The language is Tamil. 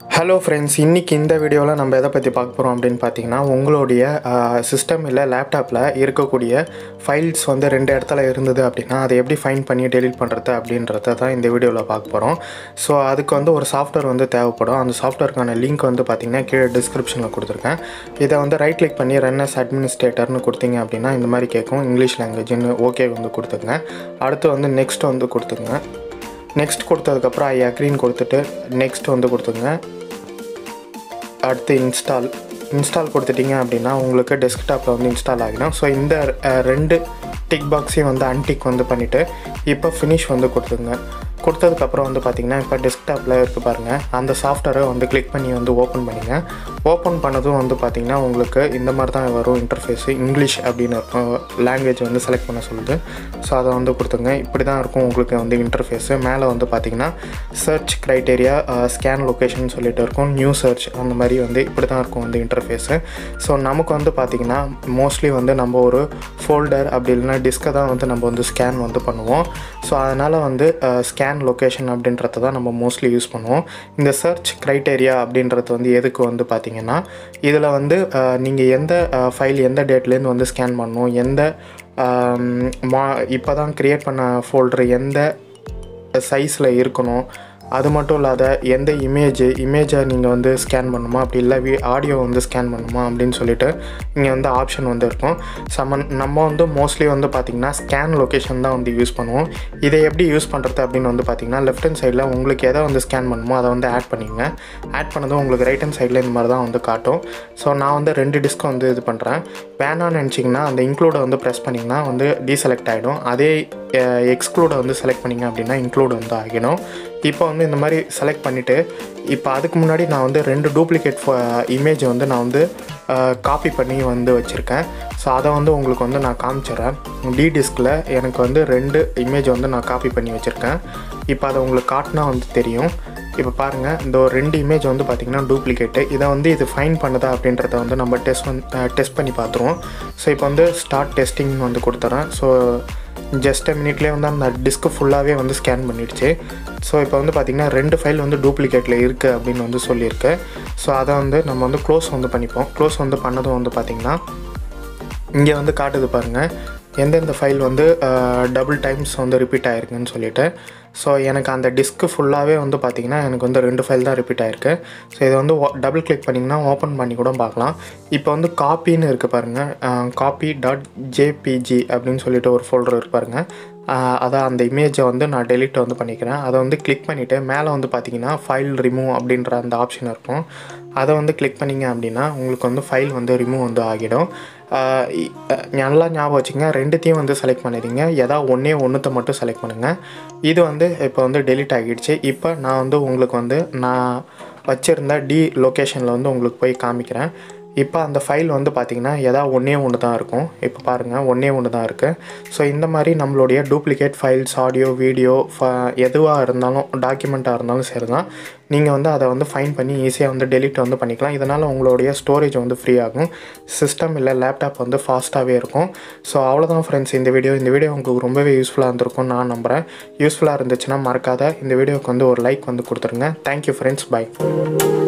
ஹலோ ஃப்ரெண்ட்ஸ் இன்றைக்கி இந்த வீடியோவில் நம்ம எதை பற்றி பார்க்க போகிறோம் அப்படின்னு பார்த்தீங்கன்னா உங்களுடைய சிஸ்டம் இல்லை லேப்டாப்பில் இருக்கக்கூடிய ஃபைல்ஸ் வந்து ரெண்டு இடத்துல இருந்தது அப்படின்னா அதை எப்படி ஃபைன் பண்ணி டெலீட் பண்ணுறது அப்படின்றத தான் இந்த வீடியோவில் பார்க்க போகிறோம் ஸோ அதுக்கு வந்து ஒரு சாஃப்ட்வேர் வந்து தேவைப்படும் அந்த சாஃப்ட்வேருக்கான லிங்க் வந்து பார்த்திங்கன்னா கீழே டிஸ்கிரிப்ஷனில் கொடுத்துருக்கேன் இதை வந்து ரைட் கிளிக் பண்ணி ரன் அஸ் அட்மினிஸ்ட்ரேட்டர்னு கொடுத்தீங்க அப்படின்னா இந்த மாதிரி கேட்கும் இங்கிலீஷ் லாங்குவேஜ்னு ஓகே வந்து கொடுத்துங்க அடுத்து வந்து நெக்ஸ்ட் வந்து கொடுத்துங்க நெக்ஸ்ட் கொடுத்ததுக்கப்புறம் ஐ அக்ரீன் கொடுத்துட்டு நெக்ஸ்ட் வந்து கொடுத்துங்க அடுத்து இன்ஸ்டால் இன்ஸ்டால் கொடுத்துட்டீங்க அப்படின்னா உங்களுக்கு டெஸ்க்டாப்பில் வந்து இன்ஸ்டால் ஆகிடும் ஸோ இந்த அஹ், ரெண்டு டிக் பாக்ஸையும் வந்து அன்டிக் வந்து பண்ணிவிட்டு இப்போ ஃபினிஷ் வந்து கொடுத்துங்க கொடுத்ததுக்கப்புறம் வந்து பார்த்திங்கன்னா இப்போ டெஸ்க்டாப்பில் இருக்குது பாருங்கள் அந்த சாஃப்ட்வேரை வந்து கிளிக் பண்ணி வந்து ஓப்பன் பண்ணிங்க ஓப்பன் பண்ணதும் வந்து பார்த்திங்கன்னா உங்களுக்கு இந்த மாதிரி தான் வரும் இன்டர்ஃபேஸு இங்கிலீஷ் அப்படின்னு இருக்கும் லாங்குவேஜ் வந்து செலக்ட் பண்ண சொல்லுது ஸோ அதை வந்து கொடுத்துங்க இப்படி தான் இருக்கும் உங்களுக்கு வந்து இன்டர்ஃபேஸு மேலே வந்து பார்த்திங்கன்னா சர்ச் க்ரைட்டேரியா ஸ்கேன் லொக்கேஷன் சொல்லிட்டு இருக்கும் நியூ சர்ச் அந்த மாதிரி வந்து இப்படி தான் இருக்கும் வந்து இன்டர்ஃபேஸு ஸோ நமக்கு வந்து பார்த்திங்கன்னா மோஸ்ட்லி வந்து நம்ம ஒரு ஃபோல்டர் அப்படி இல்லைன்னா டிஸ்கை தான் வந்து நம்ம வந்து ஸ்கேன் வந்து பண்ணுவோம் ஸோ அதனால் வந்து ஸ்கேன் லொக்கேஷன் அப்படின்றத தான் நம்ம மோஸ்ட்லி யூஸ் பண்ணுவோம் இந்த சர்ச் க்ரைட்டேரியா அப்படின்றது வந்து எதுக்கு வந்து பார்த்திங்கன்னா இதில் வந்து நீங்கள் எந்த ஃபைல் எந்த டேட்லேருந்து வந்து ஸ்கேன் பண்ணணும் எந்த ஆம், மா இப்போ தான் க்ரியேட் பண்ண ஃபோல்டர் எந்த சைஸில் இருக்கணும் அது மட்டும் இல்லாத எந்த இமேஜ் இமேஜை நீங்கள் வந்து ஸ்கேன் பண்ணணுமா அப்படி இல்லை வி ஆடியோ வந்து ஸ்கேன் பண்ணணுமா அப்படின்னு சொல்லிட்டு இங்கே வந்து ஆப்ஷன் வந்து இருக்கும் சம நம்ம வந்து மோஸ்ட்லி வந்து பார்த்திங்கன்னா ஸ்கேன் லொக்கேஷன் தான் வந்து யூஸ் பண்ணுவோம் இதை எப்படி யூஸ் பண்ணுறது அப்படின்னு வந்து பார்த்திங்கன்னா லெஃப்ட் ஹேண்ட் சைடில் உங்களுக்கு எதை வந்து ஸ்கேன் பண்ணணுமோ அதை வந்து ஆட் பண்ணிங்க ஆட் பண்ணதும் உங்களுக்கு ரைட் ஹேண்ட் சைடில் இந்த மாதிரி தான் வந்து காட்டும் ஸோ நான் வந்து ரெண்டு டிஸ்க் வந்து இது பண்ணுறேன் வேணாம்னு நினச்சிங்கன்னா அந்த இன்க்ளூடை வந்து ப்ரெஸ் பண்ணிங்கன்னா வந்து டீசெலக்ட் ஆகிடும் அதே எக்ஸ்க்ளூடை வந்து செலக்ட் பண்ணிங்க அப்படின்னா இன்க்ளூட் வந்து ஆகிடும் இப்போ வந்து இந்த மாதிரி செலக்ட் பண்ணிவிட்டு இப்போ அதுக்கு முன்னாடி நான் வந்து ரெண்டு டூப்ளிகேட் இமேஜ் வந்து நான் வந்து காப்பி பண்ணி வந்து வச்சுருக்கேன் ஸோ அதை வந்து உங்களுக்கு வந்து நான் காமிச்சிடுறேன் டி டிஸ்கில் எனக்கு வந்து ரெண்டு இமேஜ் வந்து நான் காப்பி பண்ணி வச்சுருக்கேன் இப்போ அதை உங்களுக்கு காட்டினா வந்து தெரியும் இப்போ பாருங்கள் இந்த ஒரு ரெண்டு இமேஜ் வந்து பார்த்திங்கன்னா டூப்ளிகேட்டு இதை வந்து இது ஃபைன் பண்ணுதா அப்படின்றத வந்து நம்ம டெஸ்ட் வந்து டெஸ்ட் பண்ணி பார்த்துருவோம் ஸோ இப்போ வந்து ஸ்டார்ட் டெஸ்டிங் வந்து கொடுத்துறேன் ஸோ ஜஸ்ட் மினிட்லேயே வந்து அந்த டிஸ்க்கு ஃபுல்லாகவே வந்து ஸ்கேன் பண்ணிடுச்சு ஸோ இப்போ வந்து பார்த்திங்கன்னா ரெண்டு ஃபைல் வந்து டூப்ளிகேட்டில் இருக்குது அப்படின்னு வந்து சொல்லியிருக்கு ஸோ அதை வந்து நம்ம வந்து க்ளோஸ் வந்து பண்ணிப்போம் க்ளோஸ் வந்து பண்ணதும் வந்து பார்த்திங்கன்னா இங்கே வந்து காட்டுது பாருங்கள் எந்தெந்த ஃபைல் வந்து டபுள் டைம்ஸ் வந்து ரிப்பீட் ஆயிருக்குன்னு சொல்லிட்டு ஸோ எனக்கு அந்த டிஸ்க்கு ஃபுல்லாகவே வந்து பார்த்திங்கன்னா எனக்கு வந்து ரெண்டு ஃபைல் தான் ரிப்பீட் ஆயிருக்கு ஸோ இதை வந்து டபுள் கிளிக் பண்ணிங்கன்னா ஓப்பன் பண்ணி கூட பார்க்கலாம் இப்போ வந்து காப்பின்னு இருக்குது பாருங்கள் காப்பி டாட் ஜேபிஜி அப்படின்னு சொல்லிட்டு ஒரு ஃபோல்டர் இருக்கு பாருங்க ஆஹ் அதான் அந்த இமேஜை வந்து நான் டெலிட் வந்து பண்ணிக்கிறேன் அதை வந்து கிளிக் பண்ணிவிட்டு மேலே வந்து பார்த்தீங்கன்னா ஃபைல் ரிமூவ் அப்படின்ற அந்த ஆப்ஷன் இருக்கும் அதை வந்து கிளிக் பண்ணிங்க அப்படின்னா உங்களுக்கு வந்து ஃபைல் வந்து ரிமூவ் வந்து ஆகிடும் ஆஹ் இ- அஹ் நல்லா ஞாபகம் வச்சுங்க ரெண்டுத்தையும் வந்து செலக்ட் பண்ணிடுங்க ஏதாவது ஒன்றே ஒன்றுத்தை மட்டும் செலக்ட் பண்ணுங்கள் இது வந்து இப்போ வந்து டெலிட் ஆகிடுச்சு இப்போ நான் வந்து உங்களுக்கு வந்து நான் வச்சுருந்த டி லொக்கேஷனில் வந்து உங்களுக்கு போய் காமிக்கிறேன் இப்போ அந்த ஃபைல் வந்து பார்த்திங்கன்னா ஏதாவது ஒன்றே ஒன்று தான் இருக்கும் இப்போ பாருங்கள் ஒன்றே ஒன்று தான் இருக்குது ஸோ இந்த மாதிரி நம்மளுடைய டூப்ளிகேட் ஃபைல்ஸ் ஆடியோ வீடியோ ஃப எதுவாக இருந்தாலும் டாக்குமெண்ட்டாக இருந்தாலும் சரி தான் நீங்கள் வந்து அதை வந்து ஃபைன் பண்ணி ஈஸியாக வந்து டெலிட் வந்து பண்ணிக்கலாம் இதனால் உங்களுடைய ஸ்டோரேஜ் வந்து ஃப்ரீ ஆகும் சிஸ்டம் இல்லை லேப்டாப் வந்து ஃபாஸ்ட்டாகவே இருக்கும் ஸோ அவ்வளோதான் ஃப்ரெண்ட்ஸ் இந்த வீடியோ இந்த வீடியோ உங்களுக்கு ரொம்பவே யூஸ்ஃபுல்லாக இருந்திருக்கும் நான் நம்புகிறேன் யூஸ்ஃபுல்லாக இருந்துச்சுன்னா மறக்காத இந்த வீடியோக்கு வந்து ஒரு லைக் வந்து கொடுத்துருங்க தேங்க்யூ ஃப்ரெண்ட்ஸ் பை